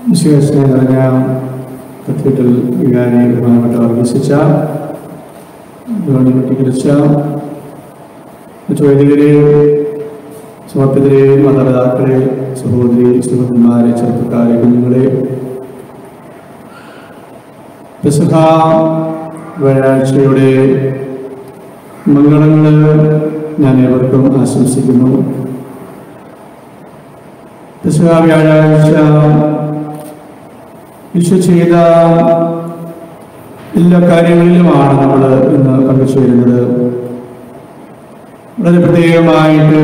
വിശേഷനെ നിറഞ്ഞ കത്തീഡ്രൽ വികാരി ബഹുമാനപ്പെട്ട വർഗീസിച്ച ഗവൺമെൻറ്റിക്കലിച്ച മറ്റു വൈദികരെയും സമർപ്പിതരെയും മാതാപിതാക്കളെ സഹോദരി സുഹൃത്തുമാരെ ചെറുപ്പക്കാരെ കുഞ്ഞുങ്ങളെ പെസഹ വ്യാഴാഴ്ചയുടെ മംഗളങ്ങൾ ഞാൻ ഏവർക്കും ആശംസിക്കുന്നു പെസഹ വ്യാഴാഴ്ച വിശ്വ ചെയ്ത എല്ലാ കാര്യങ്ങളിലുമാണ് നമ്മൾ ഇന്ന് പങ്കുചേരുന്നത് വളരെ പ്രത്യേകമായിട്ട്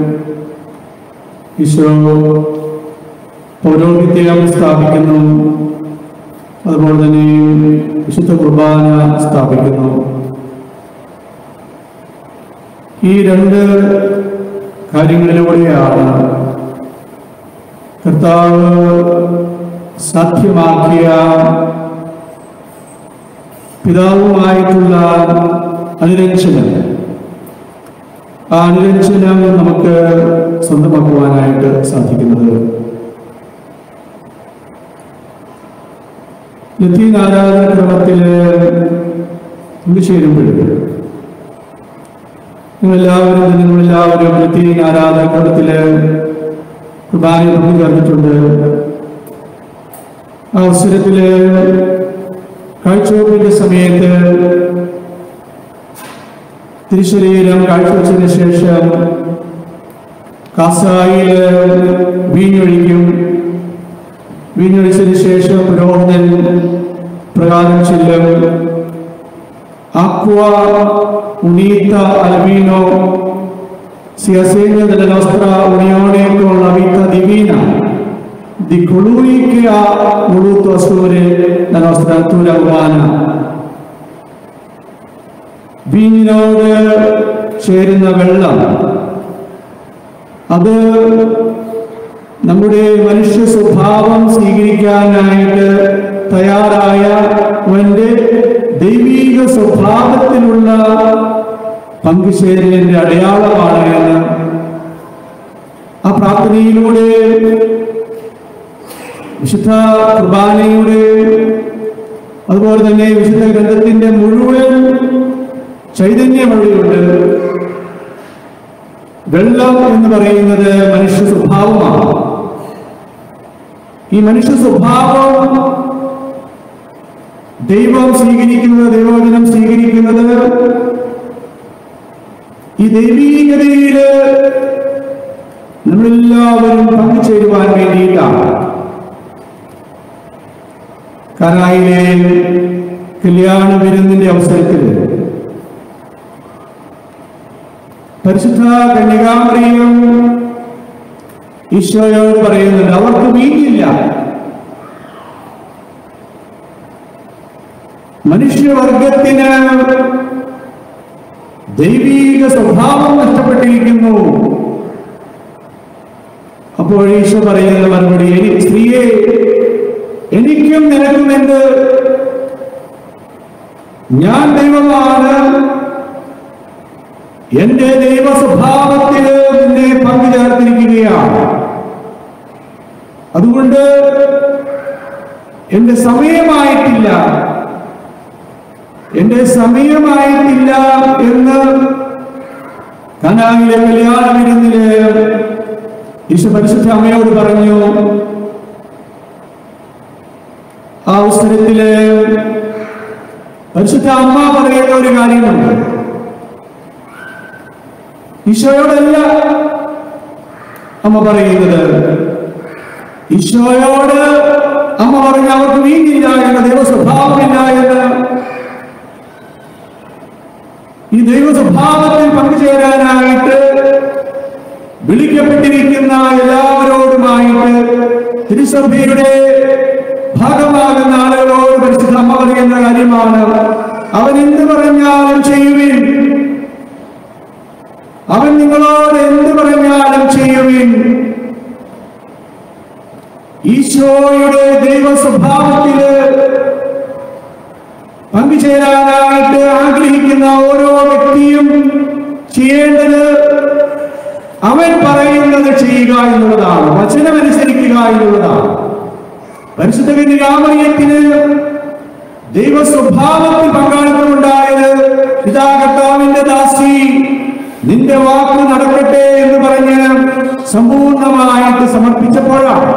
ഈശോ പൗരോഹിത്യം സ്ഥാപിക്കുന്നു അതുപോലെ തന്നെ വിശുദ്ധ കുർബാന സ്ഥാപിക്കുന്നു ഈ രണ്ട് കാര്യങ്ങളിലൂടെയാണ് കർത്താവ് സാധ്യമാക്കിയ പിതാവുമായിട്ടുള്ള അനുരഞ്ജനം ആ അനുരഞ്ജനം നമുക്ക് സ്വന്തമാക്കുവാനായിട്ട് സാധിക്കുന്നത് ലത്തീൻ ആരാധനക്രമത്തിൽ പങ്കുചേരുമ്പോഴും നിങ്ങളെല്ലാവരും നിങ്ങളെല്ലാവരും ലത്തീൻ ആരാധനക്രമത്തിൽ കുർബാനയിൽ പങ്കുചേർന്നിട്ടുണ്ട് ആ അവസരത്തില് കാഴ്ചവെപ്പിന്റെ സമയത്ത് തിരുശരീരം കാഴ്ചവെച്ചതിന് ശേഷം കാസായിൽ വീഞ്ഞൊഴിക്കും വീഞ്ഞൊഴിച്ചതിന് ശേഷം പുരോഹിതൻ പ്രകാരം ചെല്ലും ആക്വ ഉണീത്ത അൽമീനോ si assegna della nostra unione con la vita divina di colui che ha voluto assumere la nostra natura umana. വീഞ്ഞിനോട് ചേരുന്ന വെള്ളം അത് നമ്മുടെ മനുഷ്യ സ്വഭാവം സ്വീകരിക്കാനായിട്ട് തയ്യാറായ അവന്റെ ദൈവീക സ്വഭാവത്തിലുള്ള പങ്കുചേരലിന്റെ അടയാളമാണ് എന്ന് ആ പ്രാർത്ഥനയിലൂടെ വിശുദ്ധ കുർബാനയുടെ അതുപോലെ തന്നെ വിശുദ്ധ ഗ്രന്ഥത്തിന്റെ മുഴുവൻ ചൈതന്യം അവിടെയുണ്ട് വെള്ളം എന്ന് പറയുന്നത് മനുഷ്യ സ്വഭാവമാണ് ഈ മനുഷ്യ സ്വഭാവം ദൈവം സ്വീകരിക്കുന്നത് ദൈവവചനം സ്വീകരിക്കുന്നത് ഈ ദൈവീകതയില് നമ്മളെല്ലാവരും പങ്കുചേരുവാൻ വേണ്ടിയിട്ടാണ് കനായിലെ കല്യാണ വിരുന്നിന്റെ അവസരത്തിൽ പരിശുദ്ധ കന്യകാമറിയും ഈശോയോട് പറയുന്നുണ്ട് അവർക്ക് വീഞ്ഞില്ല മനുഷ്യവർഗത്തിന് ദൈവീക സ്വഭാവം നഷ്ടപ്പെട്ടിരിക്കുന്നു അപ്പോൾ ഈശോ പറയുന്ന മറുപടി "എനി- സ്ത്രീയെ എനിക്കും നിനക്കും എന്ത് ഞാൻ ദൈവമാണ് എന്റെ ദൈവ സ്വഭാവത്തിന് നിന്നെ പങ്കുചേർത്തിരിക്കുകയാണ് അതുകൊണ്ട് എന്റെ സമയമായിട്ടില്ല എന്റെ സമയമായിട്ടില്ല എന്ന് കനാലിലെ കല്യാണ വിരുന്നില് ഈശോ പരിശുദ്ധ അമ്മയോട് പറഞ്ഞു ആ അവസരത്തില് പരിശുദ്ധ അമ്മ പറയുന്ന ഒരു കാര്യമുണ്ട് ഈശോയോടല്ല അമ്മ പറയുന്നത് ഈശോയോട് അമ്മ പറഞ്ഞു അവർക്ക് വീഞ്ഞില്ല എന്ന് ദൈവ സ്വഭാവമില്ല എന്ന് ഈ ദൈവ സ്വഭാവത്തിൽ പങ്കുചേരാനായിട്ട് വിളിക്കപ്പെട്ടിരിക്കുന്ന എല്ലാവരോടുമായിട്ട് തിരുസഭയുടെ ഭാഗമാകുന്ന ആളുകളോട് പരിശുദ്ധ അമ്മ പറയുന്ന കാര്യമാണ് അവൻ എന്ത് പറഞ്ഞാലും ചെയ്യുവിൻ അവൻ നിങ്ങളോട് എന്ത് പറഞ്ഞാലും ചെയ്യുവിൻ ഈശോയുടെ ദൈവ സ്വഭാവത്തില് പങ്കുചേരാനായിട്ട് ആഗ്രഹിക്കുന്ന ഓരോ വ്യക്തിയും ചെയ്യേണ്ടത് അവൻ പറയുന്നത് ചെയ്യുക എന്നുള്ളതാണ് വചനമനുസരിക്കുക എന്നുള്ളതാണ് പരിശുദ്ധ കന്യകാമറിയത്തിന് ദൈവ സ്വഭാവത്തിൽ പങ്കാളിത്തമുണ്ടായത് പിതാ കർത്താവിന്റെ ദാസി നിന്റെ വാക്ക് നടക്കട്ടെ എന്ന് പറഞ്ഞ് സമ്പൂർണമായിട്ട് സമർപ്പിച്ചപ്പോഴാണ്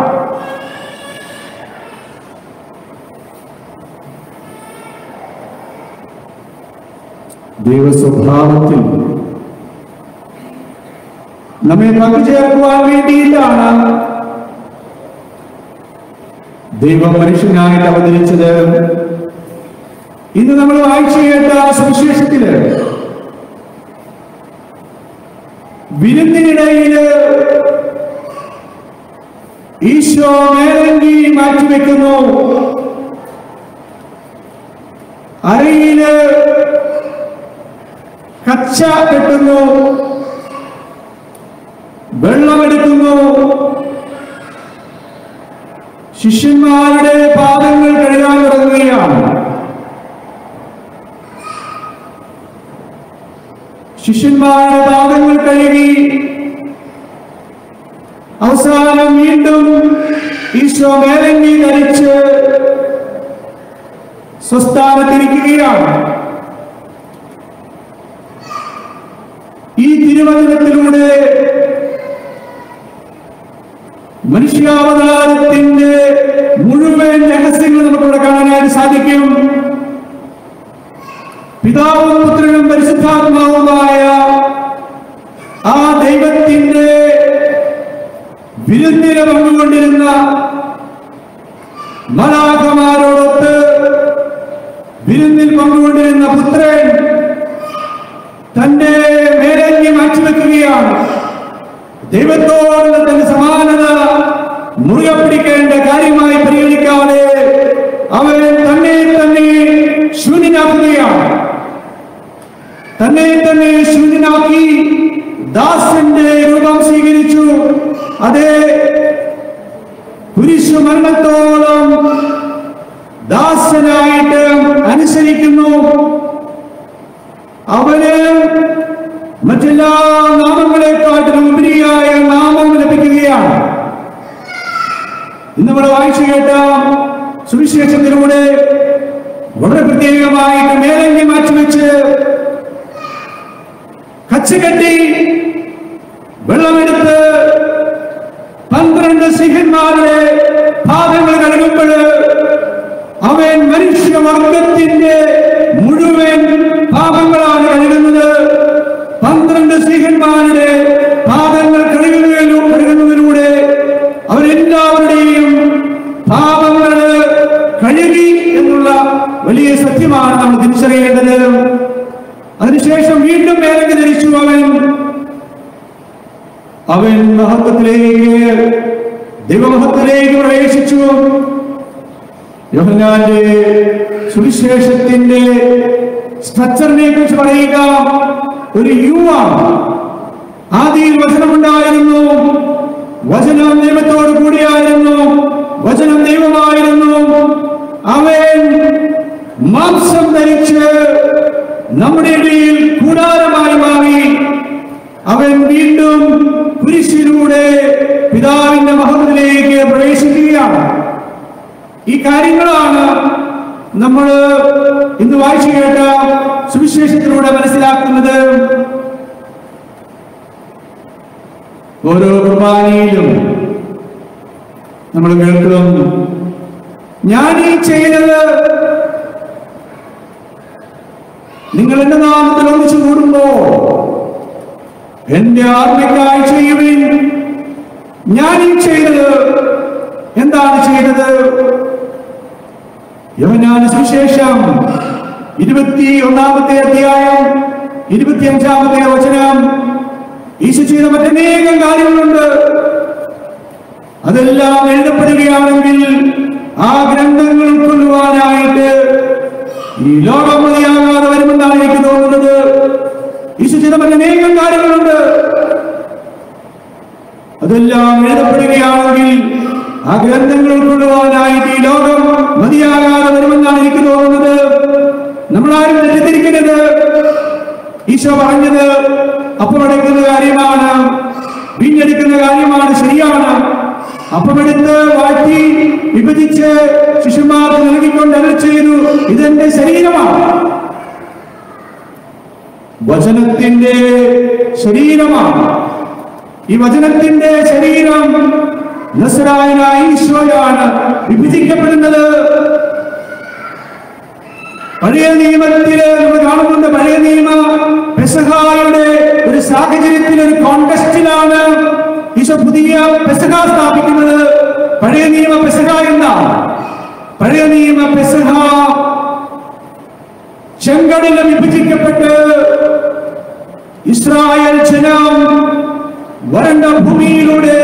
ദൈവ സ്വഭാവത്തിൽ നമ്മെ പങ്കുചേർക്കുവാൻ വേണ്ടിയിട്ടാണ് ദൈവം മനുഷ്യനായിട്ട് അവതരിച്ചത് ഇന്ന് നമ്മൾ വായിച്ചു കേട്ട സുവിശേഷത്തില് വിരുന്നിനിടയില് ഈശോ മേലങ്കി മാറ്റിവെക്കുന്നു അരയില് കച്ച കെട്ടുന്നു വെള്ളമെടുക്കുന്നു ശിഷ്യന്മാരുടെ പാദങ്ങൾ കഴുകാൻ തുടങ്ങുകയാണ് ശിഷ്യന്മാരുടെ പാദങ്ങൾ കഴുകി അവസാനം വീണ്ടും ഈശോ മേലങ്കി ധരിച്ച് സ്വസ്ഥാനത്തിരിക്കുകയാണ് ഈ തിരുവചനത്തിലൂടെ മനുഷ്യാവതാരത്തിന്റെ മുഴുവൻ രഹസ്യങ്ങൾ നമുക്കിവിടെ കാണാനായിട്ട് സാധിക്കും പിതാവും പുത്രനും പരിശുദ്ധാത്മാവുമായ ആ ദൈവത്തിന്റെ വിരുന്നിന് പങ്കുകൊണ്ടിരുന്ന മലാഖമാരോടൊത്ത് വിരുന്നിൽ പങ്കുകൊണ്ടിരുന്ന പുത്രൻ തന്റെ മേലങ്കി മാറ്റിവെക്കുകയാണ് ദൈവത്തോടുള്ള തന്റെ സമാനത മുറുകെ പിടിക്കേണ്ട കാര്യമായി പരിഗണിക്കാതെ അവൻ തന്നെ തന്നെ ശൂന്യനാക്കുകയാണ് തന്നെ തന്നെ ശൂന്യനാക്കി ദാസന്റെ രൂപം സ്വീകരിച്ചു അതേ കുരിശു മരണത്തോളം ദാസനായിട്ട് അനുസരിക്കുന്നു അവന് മറ്റെല്ലാ നാമങ്ങളെക്കാട്ടിലും ഉപരിയായ നാമം ലഭിക്കുകയാണ് ഇന്ന് ഇവിടെ വായിച്ചു കേട്ട സുവിശേഷത്തിലൂടെ വളരെ പ്രത്യേകമായിട്ട് മേലങ്കി മാറ്റിവെച്ച് കച്ചകെട്ടി വെള്ളമെടുത്ത് പന്ത്രണ്ട് സിംഹന്മാരുടെ പാദങ്ങൾ കഴുകുമ്പോൾ അവൻ മനുഷ്യവർഗത്തിന്റെ മുഴുവൻ പാപങ്ങളാണ് കഴുകുന്നത് പന്ത്രണ്ട് സ്ത്രീഹന്മാരുടെ പാപങ്ങൾ കഴുകുകയിലും കഴുകുന്നതിലൂടെ അവരെല്ലാവരുടെയും പാപങ്ങൾ കഴുകി എന്നുള്ള വലിയ സത്യമാണ് നമ്മൾ തിരിച്ചറിയേണ്ടത് അതിനുശേഷം വീണ്ടും മേലക്ക് ധരിച്ചു അവൻ അവൻ മഹത്വത്തിലേക്ക് ദൈവമഹത്വത്തിലേക്ക് പ്രവേശിച്ചു യോഹന്നാന്റെ സുവിശേഷത്തിന്റെ സ്ട്രക്ചറിനെ കുറിച്ച് പറയുക ഒരു യുവ ആദിയിൽ വചനമുണ്ടായിരുന്നു വചനം ദൈവത്തോട് കൂടിയായിരുന്നു വചനം ദൈവമായിരുന്നു അവൻ മാംസം ധരിച്ച് നമ്മുടെ ഇടയിൽ കൂടാരമായി മാറി അവൻ വീണ്ടും കുരിശിലൂടെ പിതാവിന്റെ മഹത്വത്തിലേക്ക് പ്രവേശിക്കുകയാണ് ഈ കാര്യങ്ങളാണ് നമ്മൾ ഇന്ന് വായിച്ചു കേട്ട സുവിശേഷത്തിലൂടെ മനസ്സിലാക്കുന്നത് ഓരോ കുർബാനയിലും നമ്മൾ കേൾക്കുന്നു ഞാൻ ഈ ചെയ്തത് നിങ്ങൾ എന്റെ നാമത്തിൽ ഒന്നിച്ചു കൂടുമ്പോ എന്റെ ആത്മയ്ക്കായി ചെയ്യുവിൻ ഞാൻ ഈ ചെയ്തത് എന്താണ് ചെയ്തത് യോഹന്നാന സുവിശേഷം ഇരുപത്തി ഒന്നാമത്തെ അധ്യായം ഇരുപത്തിയഞ്ചാമത്തെ വചനം ഈശോ ചെയ്ത മറ്റനേകം കാര്യങ്ങളുണ്ട് അതെല്ലാം എഴുതപ്പെടുകയാണെങ്കിൽ ആ ഗ്രന്ഥങ്ങൾ ഉൾക്കൊള്ളുവാനായിട്ട് ഈ ലോകം മതിയാകാതെ വരുമെന്നാണ് എനിക്ക് തോന്നുന്നത് ഈശോ ചെയ്ത മറ്റനേകം കാര്യങ്ങളുണ്ട് അതെല്ലാം എഴുതപ്പെടുകയാണെങ്കിൽ ആ ഗ്രന്ഥങ്ങൾ ഉൾക്കൊള്ളുവാനായിട്ട് ഈ ലോകം മതിയാകാതെ വരുമെന്നാണ് എനിക്ക് തോന്നുന്നത് നമ്മളാരും തെറ്റിദ്ധരിക്കരുത് ഈശോ പറഞ്ഞത് അപ്പുറടക്കുന്ന കാര്യമാണ് വീഞ്ഞെടുക്കുന്ന കാര്യമാണ് ശരിയാണ് അപ്പമെടുത്ത് വാഴ്ത്തി വിഭജിച്ച് ശിശുമാർക്ക് നൽകിക്കൊണ്ട് അരുൾ ചെയ്തു ഇതെന്റെ ശരീരമാണ് വചനത്തിന്റെ ശരീരമാണ് ഈ വചനത്തിന്റെ ശരീരം നസ്രായനായ ഈശോയാണ് വിഭജിക്കപ്പെടുന്നത് പഴയ നിയമത്തില് നമ്മൾ കാണുന്നുണ്ട് പഴയ നിയമ പെസഹായുടെ ഒരു സാഹചര്യത്തിൽ ഒരു കോണ്ടസ്റ്റിലാണ് ഈശോ പുതിയ പെസഹ സ്ഥാപിക്കുന്നത് പഴയ നിയമ പെസഹ എന്താണ് പഴയ നിയമ പെസഹ ചെങ്കടല് വിഭജിക്കപ്പെട്ട് ഇസ്രായേൽ ജനം വരണ്ട ഭൂമിയിലൂടെ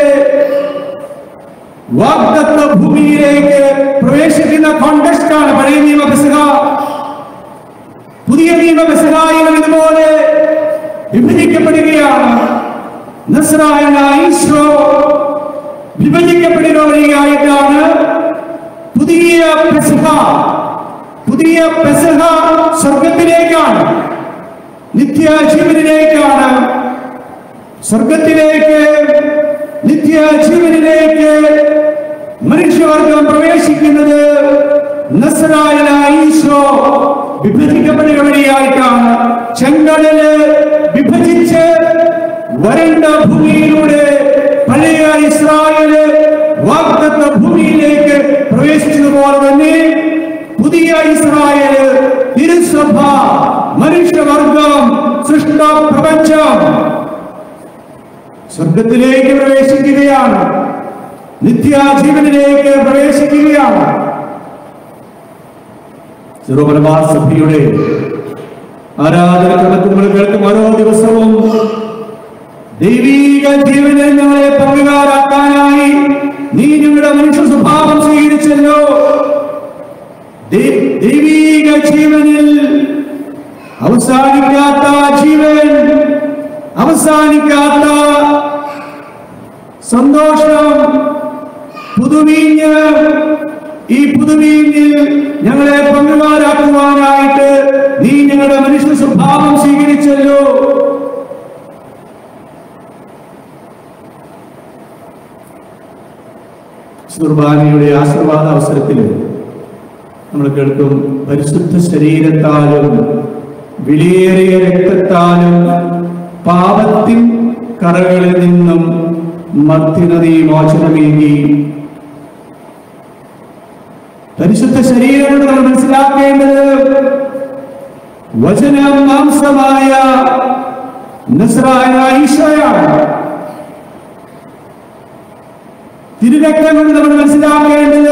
വാഗ്ദത്ത ഭൂമിയിലേക്ക് പ്രവേശിക്കുന്ന കോണ്ടസ്റ്റ് ആണ് പഴയ നിയമ പെസഹ പുതിയ നിയമ പെസഹായികൾ ഇതുപോലെ വിഭജിക്കപ്പെടുകയാണ് നസ്രായനായ ഈശോ വിഭജിക്കപ്പെടുക വരികയായിട്ടാണ് പുതിയ പെസഹ പുതിയ പെസഹ സ്വർഗത്തിലേക്കാണ് നിത്യജീവനിലേക്കാണ് സ്വർഗത്തിലേക്ക് നിത്യജീവനിലേക്ക് മനുഷ്യവർഗം പ്രവേശിക്കുന്നത് നസ്രായനായ ഈശോ വിഭജിക്കപ്പെടുക വഴിയായിട്ടാണ് ചെങ്കടല് വിഭജിച്ച് വരണ്ട ഭൂമിയിലൂടെ പഴയ ഇസ്രായേല് വാഗ്ദത്ത ഭൂമിയിലേക്ക് പ്രവേശിച്ചതുപോലെ തന്നെ പുതിയ ഇസ്രായേല് തിരുസഭ മനുഷ്യവർഗം സൃഷ്ട പ്രപഞ്ചം സ്വർഗത്തിലേക്ക് പ്രവേശിക്കുകയാണ് നിത്യാജീവനിലേക്ക് പ്രവേശിക്കുകയാണ് ചെറുപരമാർ സഭയുടെ ആരാധന ക്രമത്തിൽ നമ്മൾ കേൾക്കും ഓരോ ദിവസവും ദൈവീക ജീവനിൽ ഞങ്ങളെ പങ്കുകാരാക്കാനായി നീ ഞങ്ങളുടെ മനുഷ്യ സ്വഭാവം സ്വീകരിച്ചല്ലോ ദൈ- ദൈവീക ജീവനിൽ അവസാനിക്കാത്ത ജീവൻ അവസാനിക്കാത്ത സന്തോഷം പുതുവീഞ്ഞ് ഈ പുതുവീഞ്ഞിൽ ഞങ്ങളെ പങ്കുകാരാക്കുവാനായിട്ട് നീ ഞങ്ങളുടെ മനുഷ്യ സ്വഭാവം സ്വീകരിച്ചല്ലോ സുർബാനയുടെ ആശീർവാദ അവസരത്തിൽ നമ്മൾ കേൾക്കും പരിശുദ്ധ ശരീരത്താലും വിലയേറിയ രക്തത്താലും പാപത്തിൻ കറകളിൽ നിന്നും മർത്തിനതി മോചനമേകി പരിശുദ്ധ ശരീരം കൊണ്ട് നമ്മൾ മനസ്സിലാക്കേണ്ടത് വചനം മാംസമായ നസ്രായ ഈശോയാണ് തിരുരക്തം കൊണ്ട് നമ്മൾ മനസ്സിലാക്കേണ്ടത്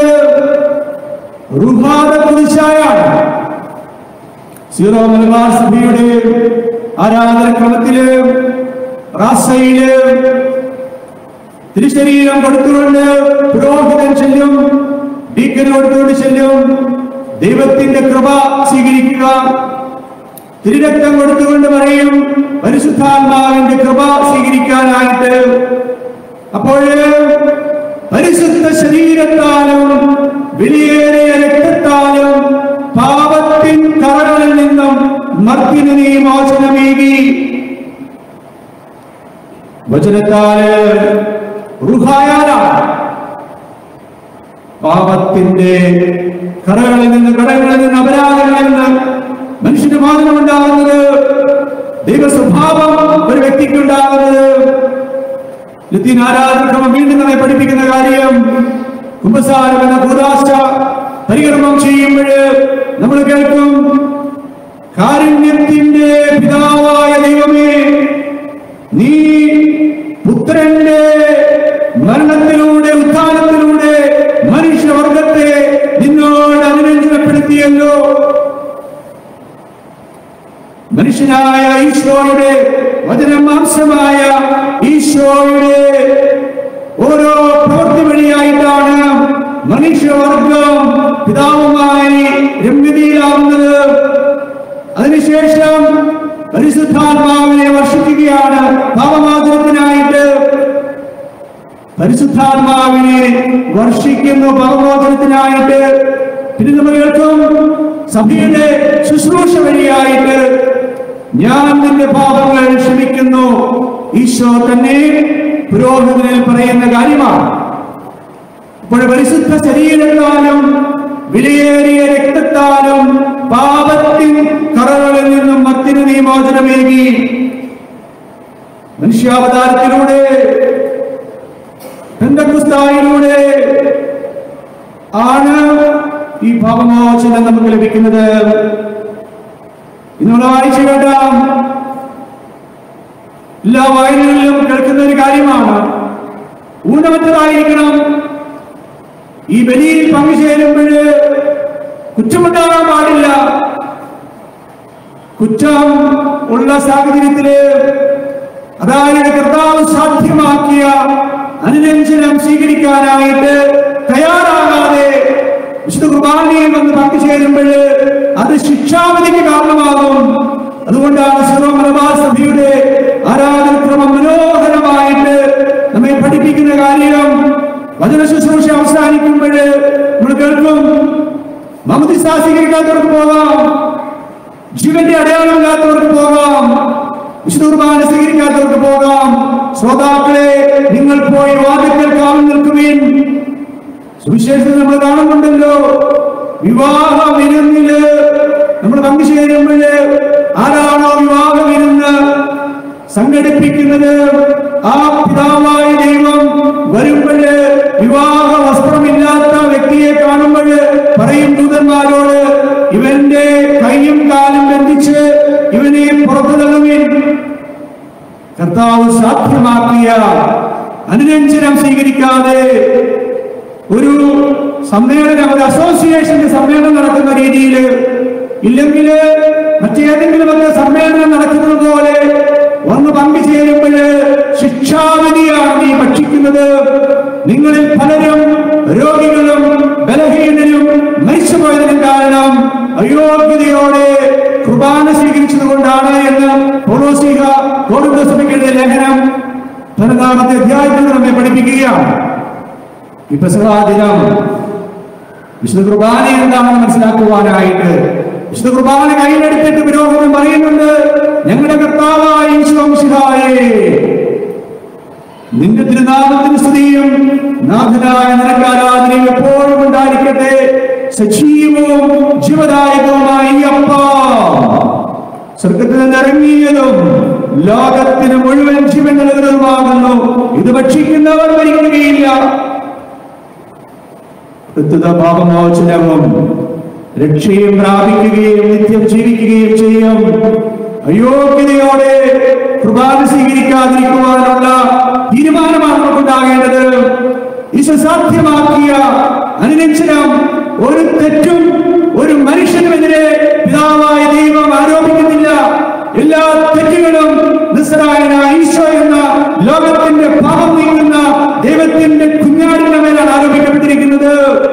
റുഹാദ കുതിശായാണ് സീറോ മലബാർ സഭയുടെ ആരാധന ക്രമത്തില് റാസയില് തിരുശരീരം കൊടുത്തുകൊണ്ട് പുരോഹിതൻ ചെല്ലും ഡീക്കന് കൊടുത്തുകൊണ്ട് ചെല്ലും ദൈവത്തിന്റെ കൃപ സ്വീകരിക്കുക തിരുരക്തം കൊടുത്തുകൊണ്ട് പറയും പരിശുദ്ധാത്മാവിന്റെ കൃപ സ്വീകരിക്കാനായിട്ട് അപ്പോൾ പരിശുദ്ധ ശരീരത്താലും വിലയേറിയ രക്തത്താലും പാപത്തിൻ കറകളിൽ നിന്നും മർത്തിന് നീ മോചനമേകി വചനത്താല് റുഹായാലാണ് പാപത്തിന്റെ കറകളിൽ നിന്ന് കടകളിൽ നിന്ന് അപരാധങ്ങളിൽ നിന്ന് മനുഷ്യന് മോചനമുണ്ടാകുന്നത് ദൈവസ്വഭാവം ഒരു വ്യക്തിക്കുണ്ടാകുന്നത് ലത്തീൻ ആരാധനക്രമം വീണ്ടും നമ്മെ പഠിപ്പിക്കുന്ന കാര്യം കുംഭസാരം എന്ന കൂതാശ പരികർമ്മം ചെയ്യുമ്പോൾ നമ്മൾ കേൾക്കും കാരുണ്യത്തിന്റെ പിതാവായ ദൈവമേ നീ പുത്രന്റെ മരണത്തിലൂടെ ഉത്ഥാനത്തിലൂടെ മനുഷ്യവർഗത്തെ നിന്നോട് അനുരഞ്ജനപ്പെടുത്തിയല്ലോ മനുഷ്യനായ ഈശോയുടെ വചനമാംസമായ ഈശോയുടെ ഓരോ പ്രവൃത്തി വഴിയായിട്ടാണ് മനുഷ്യവർഗം പിതാവുമായി രമ്യതയിലാവുന്നത് അതിനുശേഷം പരിശുദ്ധാത്മാവിനെ വർഷിക്കുകയാണ് പാപമോചനത്തിനായിട്ട് പരിശുദ്ധാത്മാവിനെ വർഷിക്കുന്നു പാപമോചനത്തിനായിട്ട് പിന്നെ നമ്മൾ കേൾക്കും സഭയുടെ ശുശ്രൂഷ വഴിയായിട്ട് ഞാൻ നിന്റെ പാപങ്ങൾ ക്ഷമിക്കുന്നു ഈശോ തന്നെ പുരോഹിതനിൽ പറയുന്ന കാര്യമാണ് അപ്പോൾ പരിശുദ്ധ ശരീരത്താലും വിലയേറിയ രക്തത്താലും പാപത്തിൻ കറകളിൽ നിന്നും മത്തിന് നിയമോചനമേകി മനുഷ്യാവതാരത്തിലൂടെ പെന്തക്കുസ്തായിലൂടെ ആണ് ഈ പാപമോചനം നമുക്ക് ലഭിക്കുന്നത് ഇന്ന് നമ്മൾ വായിച്ചു കേട്ടാം എല്ലാ വായനകളിലും കേൾക്കുന്ന ഒരു കാര്യമാണ് ഊനമറ്റതായിരിക്കണം ഈ ബലിയിൽ പങ്കുചേരുമ്പോൾ കുറ്റമുണ്ടാകാൻ പാടില്ല കുറ്റം ഉള്ള സാഹചര്യത്തില് അതായത് കർത്താവ് സാധ്യമാക്കിയ അനുരഞ്ജനം സ്വീകരിക്കാനായിട്ട് തയ്യാറാകാതെ വിശുദ്ധ കുർബാനയിൽ വന്ന് പങ്കുചേരുമ്പോൾ അത് ശിക്ഷാവിധിക്ക് കാരണമാകും അതുകൊണ്ടാണ് സർവ മലബാർ സഭയുടെ ആരാധനക്രമം മനോഹരമായിട്ട് നമ്മെ പഠിപ്പിക്കുന്ന കാര്യം വചന ശുശ്രൂഷ അവസാനിക്കുമ്പോൾ നമ്മൾ കേൾക്കും മമതിസ സ്വീകരിക്കാത്തവർക്ക് പോകാം ജീവന്റെ അടയാളമില്ലാത്തവർക്ക് പോകാം വിശുദ്ധ കുർബാന സ്വീകരിക്കാത്തവർക്ക് പോകാം ശ്രോതാക്കളെ നിങ്ങൾ പോയി വാദത്തിൽ കാവൽ നിൽക്കുവിൻ സുവിശേഷത്തിൽ നമ്മൾ കാണുന്നുണ്ടല്ലോ വിവാഹ വിരുന്നില് നമ്മൾ പങ്കുചേരുമ്പോഴ് ആരാണോ വിവാഹ വിരുന്ന് സംഘടിപ്പിക്കുന്നത് ആ പിതാവായ ദൈവം വരുമ്പോഴ് വിവാഹ വസ്ത്രമില്ലാത്ത വ്യക്തിയെ കാണുമ്പോൾ പറയും ദൂതന്മാരോട് ഇവന്റെ കൈയും കാലും ബന്ധിച്ച് ഇവനെ പുറത്തു തള്ളുവിൻ കർത്താവ് സാധ്യമാക്കിയ അനുരഞ്ജനം സ്വീകരിക്കാതെ ഒരു സമ്മേളനം ഒരു അസോസിയേഷന്റെ സമ്മേളനം നടക്കുന്ന രീതിയിൽ ഇല്ലെങ്കിൽ മറ്റേതെങ്കിലും ഒക്കെ സമ്മേളനം നടക്കുന്നത് പോലെ ഒന്ന് പങ്കുചേരുമ്പോൾ ശിക്ഷാവിധിയാണ് നീ ഭക്ഷിക്കുന്നത് നിങ്ങളിൽ പലരും രോഗികളും ബലഹീനരും മരിച്ചുപോയതിനും കാരണം അയോഗ്യതയോടെ കുർബാന സ്വീകരിച്ചത് കൊണ്ടാണ് എന്ന് പോളോസിക കോടുംബസഭയ്ക്കെഴുതിയ ലേഖനം പതിനാമത്തെ അധ്യായത്തിൽ നമ്മെ പഠിപ്പിക്കുകയാണ് ഈ പെസഹാ ദിനം വിശുദ്ധ കുർബാന എന്താണെന്ന് മനസ്സിലാക്കുവാനായിട്ട് വിശുദ്ധ കുർബാന കയ്യിലെടുത്തിട്ട് പുരോഹിതൻ പറയുന്നുണ്ട് ഞങ്ങളുടെ കർത്താവായ ഈശോമിശിഹായേ നിന്റെ തിരുനാമത്തിന് സ്തുതിയും നാഥനായ നിനക്ക് ആരാധനയും എപ്പോഴും ഉണ്ടായിരിക്കട്ടെ സജീവവും ജീവദായകവുമായ ഈ അപ്പ സ്വർഗത്തിൽ നിന്ന് ഇറങ്ങിയതും ലോകത്തിന് മുഴുവൻ ജീവൻ നൽകുന്നതുമാകുന്നു ഇത് ഭക്ഷിക്കുന്നവർ മരിക്കുകയില്ല പ്രസ്തുത പാപമോചനവും രക്ഷയും പ്രാപിക്കുകയും നിത്യം ജീവിക്കുകയും ചെയ്യും അയോഗ്യതയോടെ കുർബാന സ്വീകരിക്കാതിരിക്കുവാനുള്ള തീരുമാനമാണ് നമുക്കുണ്ടാകേണ്ടത് ഈശോ സാധ്യമാക്കിയ അനുരഞ്ജനം ഒരു തെറ്റും ഒരു മനുഷ്യനുമെതിരെ പിതാവായ ദൈവം ആരോപിക്കുന്നില്ല എല്ലാ തെറ്റുകളും നിസ്സരായനായ ഈശോ എന്ന ലോകത്തിന്റെ പാപം നീങ്ങുന്ന ദൈവത്തിന്റെ കുഞ്ഞാടിന്റെ മേലാണ് ആരോപിക്കപ്പെട്ടിരിക്കുന്നത്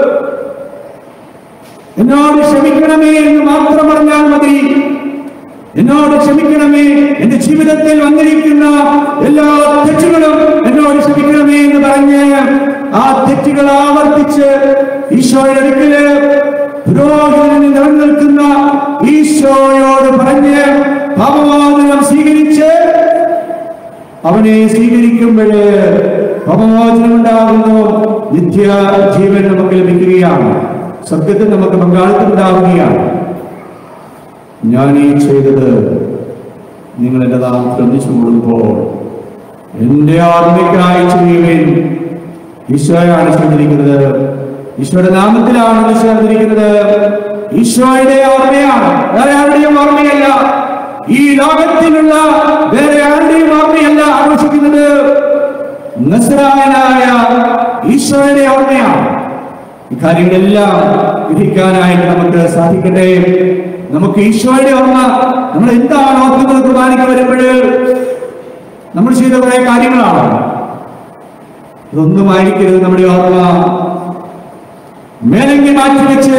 എന്നോട് ക്ഷമിക്കണമേ എന്ന് മാത്രം പറഞ്ഞാൽ മതി എന്നോട് ക്ഷമിക്കണമേ എന്റെ ജീവിതത്തിൽ വന്നിരിക്കുന്ന എല്ലാ തെറ്റുകളും എന്നോട് ക്ഷമിക്കണമേ എന്ന് പറഞ്ഞ് ആ തെറ്റുകൾ ആവർത്തിച്ച് ഈശോയുടെ അടുക്കല് പുരോഹിതനിൽ നിലനിൽക്കുന്ന ഈശോയോട് പറഞ്ഞ് പാപമോചനം സ്വീകരിച്ച് അവനെ സ്വീകരിക്കുമ്പോൾ പാപമോചനം ഉണ്ടാകുന്നു നിത്യ ജീവൻ നമുക്ക് ലഭിക്കുകയാണ് സത്യത്തിൽ നമുക്ക് പങ്കാളിത്തം ഉണ്ടാവുകയാണ് ഞാൻ ഈ ചെയ്തത് നിങ്ങൾ എൻ്റെ നാമത്തിൽ ഒന്നിച്ചു കൂടുമ്പോൾ എൻ്റെ ഓർമ്മയ്ക്കായി ചെയ്യുവിൻ ഈശോയാണ് ചെയ്തിരിക്കുന്നത് ഈശോയുടെ നാമത്തിലാണ് ഇത് ചേർന്നിരിക്കുന്നത് ഈശോയുടെ ഓർമ്മയാണ് വേറെ ആരുടെയും ഓർമ്മയല്ല ഈ ലോകത്തിലുള്ള വേറെ ആരുടെയും ഓർമ്മയല്ല ആഘോഷിക്കുന്നത് നസ്രായനായ ഈശോയുടെ ഓർമ്മയാണ് ഈ കാര്യങ്ങളെല്ലാം ഗ്രഹിക്കാനായിട്ട് നമുക്ക് സാധിക്കട്ടെ നമുക്ക് ഈശോയുടെ ഓർമ്മ നമ്മൾ എന്താണ് ഓർക്കുന്നത് കുർബാനയ്ക്ക് വരുമ്പോൾ നമ്മൾ ചെയ്ത കുറെ കാര്യങ്ങളാണ് ഇതൊന്നും ആയിരിക്കരുത് നമ്മുടെ ഓർമ്മ മേലങ്കി മാറ്റിവെച്ച്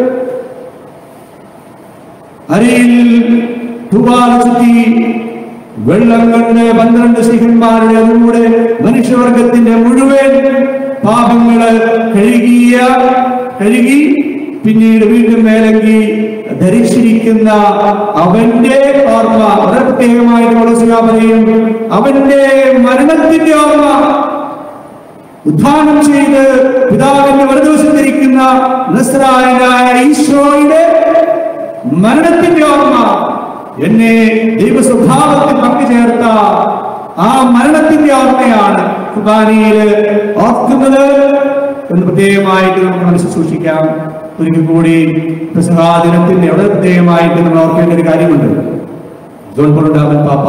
അരയിൽ തുവാല ചുറ്റി വെള്ളം കൊണ്ട് പന്ത്രണ്ട് സിംഹന്മാരുടെ അതിലൂടെ മനുഷ്യവർഗത്തിന്റെ മുഴുവൻ പാപങ്ങള് കഴുകിയ കഴുകി പിന്നീട് വീണ്ടും മേലങ്കി ധരിച്ചിരിക്കുന്ന അവന്റെ ഓർമ്മ വളരെ പ്രത്യേകമായിട്ട് പൗലോസ്ലീഹ പറയും അവന്റെ മരണത്തിന്റെ ഓർമ്മ ഉദ്ധാനം ചെയ്ത് പിതാവിന്റെ വലതുവശത്തിരിക്കുന്ന നസ്രായനായ ഈശോയുടെ മരണത്തിന്റെ ഓർമ്മ എന്നെ ദൈവ സ്വഭാവത്തിൽ പങ്കുചേർത്ത ആ മരണത്തിന്റെ ഓർമ്മയാണ് കുർബാനയില് ഓർക്കുന്നത് എന്ന് പ്രത്യേകമായിട്ട് നമുക്ക് മനസ്സിൽ സൂക്ഷിക്കാം ഒരിക്കൽ കൂടി പ്രസംഗാദിനത്തിന്റെ വളരെ പ്രത്യേകമായിട്ട് നമ്മൾ ഓർക്കേണ്ട ഒരു കാര്യമുണ്ട് ജോൺ പൊളുണ്ടാമൻ പാപ്പ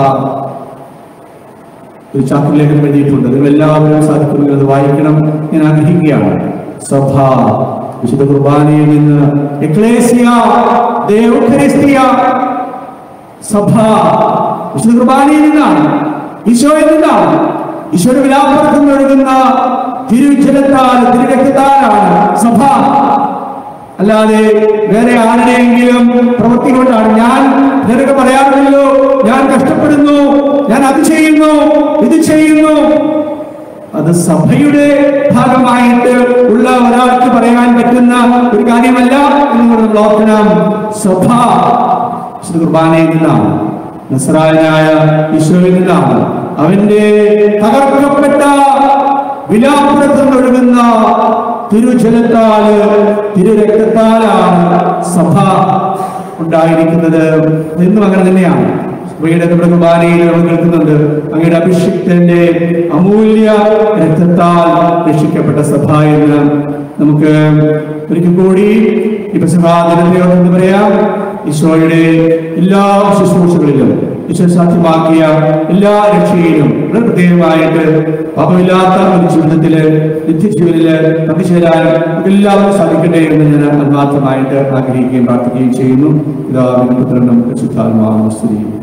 ഒരു ചാക്കിൽ ലേഖനം എഴുതിയിട്ടുണ്ട് നിങ്ങൾ എല്ലാവരും സാധിക്കുമെങ്കിൽ അത് വായിക്കണം ഞാൻ ആഗ്രഹിക്കുകയാണ് സഭ വിശുദ്ധ കുർബാനയിൽ നിന്ന് എക്ലേസിയ ദേവക്രിസ്തിയ സഭ വിശുദ്ധ കുർബാനയിൽ നിന്നാണ് ഈശോയിൽ നിന്നാണ് ഈശോയുടെ വിലാപ്പുറത്ത് ഒഴുകുന്ന തിരുജലത്താൽ തിരുരക്തത്താലാണ് സഭ അല്ലാതെ വേറെ ആരുടെയെങ്കിലും പ്രവൃത്തി കൊണ്ടാണ് ഞാൻ നിനക്ക് പറയാറുണ്ടല്ലോ ഞാൻ കഷ്ടപ്പെടുന്നു ഞാൻ അത് ചെയ്യുന്നു ഇത് ചെയ്യുന്നു അത് സഭയുടെ ഭാഗമായിട്ട് ഉള്ള ഒരാൾക്ക് പറയാൻ പറ്റുന്ന ഒരു കാര്യമല്ല എന്ന് കൂടെ നമ്മൾ ഓർക്കണം സഭ വിശുദ്ധ കുർബാനയിൽ നിന്നാണ് നസ്രായനായ ഈശോയിൽ നിന്നാണ് അവന്റെ തകർക്കപ്പെട്ട വിലാപുരത്തിൽ ഒഴുകുന്ന തിരുജലത്താല് തിരുരക്തത്താലാണ് സഭ ഉണ്ടായിരിക്കുന്നത് എന്നും അങ്ങനെ തന്നെയാണ് സഭയുടെ നമ്മുടെ കുർബാനയിൽ നമ്മൾ കേൾക്കുന്നുണ്ട് അങ്ങയുടെ അഭിഷിക്തന്റെ അമൂല്യ രക്തത്താൽ രക്ഷിക്കപ്പെട്ട സഭ എന്ന് നമുക്ക് ഒരിക്കൽ കൂടി ഈ പ്രസംഗാദിനത്തിനോട് എന്ന് പറയാം ഈശോയുടെ എല്ലാ ശുശ്രൂഷകളിലും ഈശോ സാധ്യമാക്കിയ എല്ലാ രക്ഷയിലും വളരെ പ്രത്യേകമായിട്ട് പാപമില്ലാത്ത ഒരു ജീവിതത്തില് നിത്യജീവനില് പങ്കുചേരാൻ എല്ലാവർക്കും സാധിക്കട്ടെ എന്ന് ഞാൻ ആത്മാർത്ഥമായിട്ട് ആഗ്രഹിക്കുകയും പ്രാർത്ഥിക്കുകയും ചെയ്യുന്നു പിതാവിനും പുത്രനും പരിശുദ്ധാത്മാവിനും സ്തുതിയും